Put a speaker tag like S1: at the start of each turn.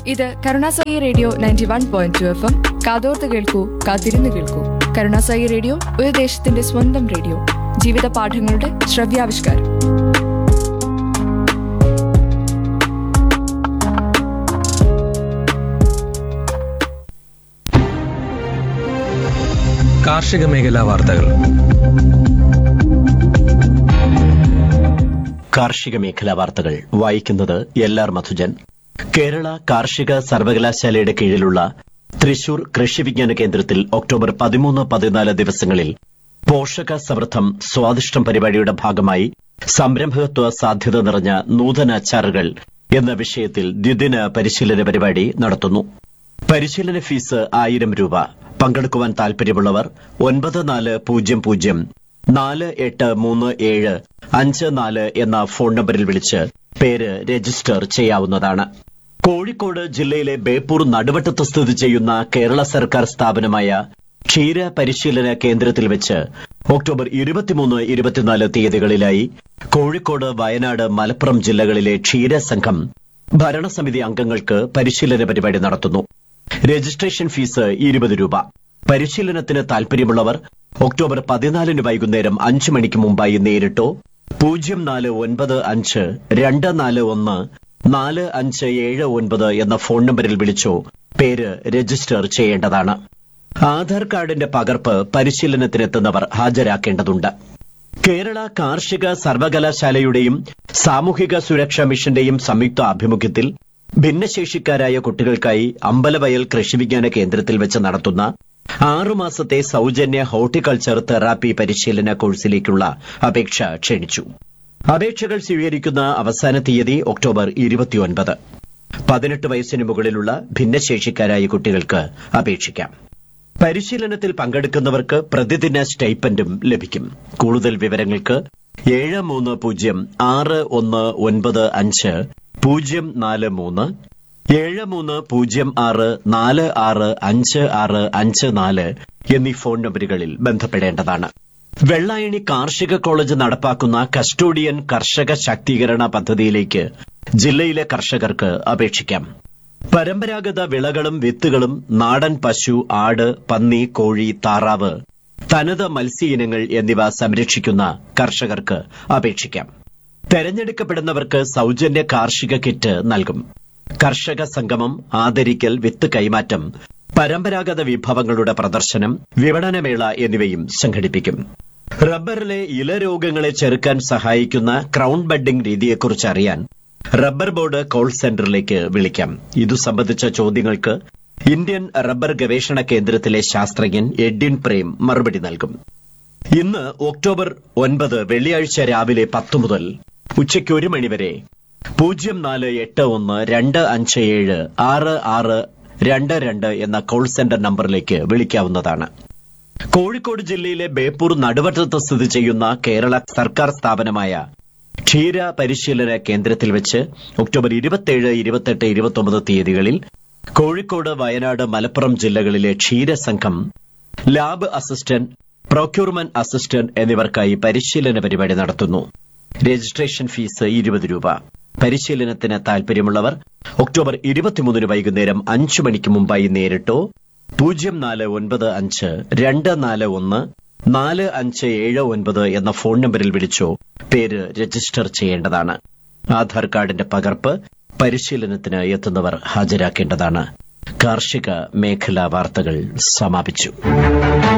S1: ഇത് കരുണാസായി radio ninety one point two F M കാതോർത്ത് കേൾക്കൂ കാത്തിരുന്ന് കേൾക്കൂ കരുണാസായി റേഡിയോ ഒരു ദേശത്തിന്റെ സ്വന്തം റേഡിയോ ജീവിത പാഠങ്ങളുടെ ശ്രവ്യാവിഷ്കാരം
S2: കാർഷിക മേഖലാ വാർത്തകൾ
S3: കാർഷിക മേഖലാ വാർത്തകൾ വായിക്കുന്നത് എൽ ആർ മധുജൻ കേരള കാർഷിക സർവകലാശാലയുടെ കീഴിലുള്ള തൃശൂർ കൃഷി വിജ്ഞാന കേന്ദ്രത്തിൽ ഒക്ടോബർ പതിമൂന്ന് പതിനാല് ദിവസങ്ങളിൽ പോഷക സമൃദ്ധം സ്വാദിഷ്ടം പരിപാടിയുടെ ഭാഗമായി സംരംഭകത്വ സാധ്യത നിറഞ്ഞ നൂതന അച്ചാറുകൾ എന്ന വിഷയത്തിൽ ദ്വിദിന പരിശീലന പരിപാടി നടത്തുന്നു പരിശീലന ഫീസ് ആയിരം രൂപ പങ്കെടുക്കുവാൻ താൽപര്യമുള്ളവർ ഒൻപത് നാല് പൂജ്യം പൂജ്യം നാല് എട്ട് മൂന്ന് ഏഴ് അഞ്ച് നാല് എന്ന ഫോൺ നമ്പറിൽ വിളിച്ച് പേര് രജിസ്റ്റർ ചെയ്യാവുന്നതാണ് കോഴിക്കോട് ജില്ലയിലെ ബേപ്പൂർ നടുവട്ടത്ത് സ്ഥിതി ചെയ്യുന്ന കേരള സർക്കാർ സ്ഥാപനമായ ക്ഷീര പരിശീലന കേന്ദ്രത്തിൽ വെച്ച് ഒക്ടോബർ ഇരുപത്തിമൂന്ന് ഇരുപത്തിനാല് തീയതികളിലായി കോഴിക്കോട് വയനാട് മലപ്പുറം ജില്ലകളിലെ ക്ഷീര സംഘം ഭരണസമിതി അംഗങ്ങൾക്ക് പരിശീലന പരിപാടി നടത്തുന്നു രജിസ്ട്രേഷൻ ഫീസ് ഇരുപത് രൂപ പരിശീലനത്തിന് താൽപര്യമുള്ളവർ ഒക്ടോബർ പതിനാലിന് വൈകുന്നേരം അഞ്ച് മണിക്ക് മുമ്പായി നേരിട്ടോ പൂജ്യം നാല് ഒൻപത് അഞ്ച് രണ്ട് നാല് ഒന്ന് നാല് അഞ്ച് ഏഴ് ഒൻപത് എന്ന ഫോൺ നമ്പറിൽ വിളിച്ചോ പേര് രജിസ്റ്റർ ചെയ്യേണ്ടതാണ് ആധാർ കാർഡിന്റെ പകർപ്പ് പരിശീലനത്തിനെത്തുന്നവർ ഹാജരാക്കേണ്ടതുണ്ട് കേരള കാർഷിക സർവകലാശാലയുടെയും സാമൂഹിക സുരക്ഷാ മിഷന്റെയും സംയുക്ത ആഭിമുഖ്യത്തിൽ ഭിന്നശേഷിക്കാരായ കുട്ടികൾക്കായി അമ്പലവയൽ കൃഷിവിജ്ഞാന കേന്ദ്രത്തിൽ വെച്ച് നടത്തുന്ന ആറുമാസത്തെ സൌജന്യ ഹോർട്ടിക്കൾച്ചർ തെറാപ്പി പരിശീലന കോഴ്സിലേക്കുള്ള അപേക്ഷ ക്ഷണിച്ചു അപേക്ഷകൾ സ്വീകരിക്കുന്ന അവസാന തീയതി ഒക്ടോബർ ഇരുപത്തിയൊൻപത് പതിനെട്ട് വയസ്സിന് മുകളിലുള്ള ഭിന്നശേഷിക്കാരായ കുട്ടികൾക്ക് അപേക്ഷിക്കാം പരിശീലനത്തിൽ പങ്കെടുക്കുന്നവർക്ക് പ്രതിദിന സ്റ്റൈപ്പൻഡും ലഭിക്കും കൂടുതൽ വിവരങ്ങൾക്ക് ഏഴ് മൂന്ന് പൂജ്യം ആറ് ഒന്ന് ഒൻപത് അഞ്ച് പൂജ്യം നാല് മൂന്ന് ഏഴ് മൂന്ന് പൂജ്യം ആറ് നാല് ആറ് അഞ്ച് ആറ് അഞ്ച് നാല് എന്നീ ഫോൺ നമ്പറുകളിൽ ബന്ധപ്പെടേണ്ടതാണ് വെള്ളായണി കാർഷിക കോളേജ് നടപ്പാക്കുന്ന കസ്റ്റോഡിയൻ കർഷക ശാക്തീകരണ പദ്ധതിയിലേക്ക് ജില്ലയിലെ കർഷകർക്ക് അപേക്ഷിക്കാം പരമ്പരാഗത വിളകളും വിത്തുകളും നാടൻ പശു ആട് പന്നി കോഴി താറാവ് തനത് മത്സ്യ ഇനങ്ങൾ എന്നിവ സംരക്ഷിക്കുന്ന കർഷകർക്ക് അപേക്ഷിക്കാം തെരഞ്ഞെടുക്കപ്പെടുന്നവർക്ക് സൌജന്യ കാർഷിക കിറ്റ് നൽകും കർഷക സംഗമം ആദരിക്കൽ വിത്ത് കൈമാറ്റം പരമ്പരാഗത വിഭവങ്ങളുടെ പ്രദർശനം വിപണനമേള എന്നിവയും സംഘടിപ്പിക്കും റബ്ബറിലെ ഇലരോഗങ്ങളെ ചെറുക്കാൻ സഹായിക്കുന്ന ക്രൌൺ ബഡ്ഡിംഗ് രീതിയെക്കുറിച്ച് അറിയാൻ റബ്ബർ ബോർഡ് കോൾ സെന്ററിലേക്ക് വിളിക്കാം ഇതു സംബന്ധിച്ച ചോദ്യങ്ങൾക്ക് ഇന്ത്യൻ റബ്ബർ ഗവേഷണ കേന്ദ്രത്തിലെ ശാസ്ത്രജ്ഞൻ എഡ്വിൻ പ്രേം മറുപടി നൽകും ഇന്ന് ഒക്ടോബർ ഒൻപത് വെള്ളിയാഴ്ച രാവിലെ പത്ത് മുതൽ ഉച്ചയ്ക്ക് ഒരു മണിവരെ പൂജ്യം നാല് എട്ട് ഒന്ന് രണ്ട് അഞ്ച് ഏഴ് ആറ് ആറ് രണ്ട് രണ്ട് എന്ന കോൾ സെന്റർ നമ്പറിലേക്ക് വിളിക്കാവുന്നതാണ് കോഴിക്കോട് ജില്ലയിലെ ബേപ്പൂർ നടുവട്ടത്ത് സ്ഥിതി ചെയ്യുന്ന കേരള സർക്കാർ സ്ഥാപനമായ ക്ഷീര പരിശീലന കേന്ദ്രത്തിൽ വെച്ച് ഒക്ടോബർ ഇരുപത്തിയേഴ് ഇരുപത്തെട്ട് ഇരുപത്തൊമ്പത് തീയതികളിൽ കോഴിക്കോട് വയനാട് മലപ്പുറം ജില്ലകളിലെ ക്ഷീരസംഘം ലാബ് അസിസ്റ്റന്റ് പ്രൊക്യൂർമെന്റ് അസിസ്റ്റന്റ് എന്നിവർക്കായി പരിശീലന പരിപാടി നടത്തുന്നു രജിസ്ട്രേഷൻ ഫീസ് ഇരുപത് രൂപ പരിശീലനത്തിന് താൽപര്യമുള്ളവർ ഒക്ടോബർ ഇരുപത്തിമൂന്നിന് വൈകുന്നേരം അഞ്ചു മണിക്ക് മുമ്പായി നേരിട്ടോ പൂജ്യം നാല് ഒൻപത് അഞ്ച് രണ്ട് നാല് ഒന്ന് നാല് അഞ്ച് ഏഴ് ഒൻപത് എന്ന ഫോൺ നമ്പറിൽ വിളിച്ചോ പേര് രജിസ്റ്റർ ചെയ്യേണ്ടതാണ് ആധാർ കാർഡിന്റെ പകർപ്പ് പരിശീലനത്തിന് എത്തുന്നവർ ഹാജരാക്കേണ്ടതാണ് കാർഷിക മേഖലാ വാർത്തകൾ സമാപിച്ചു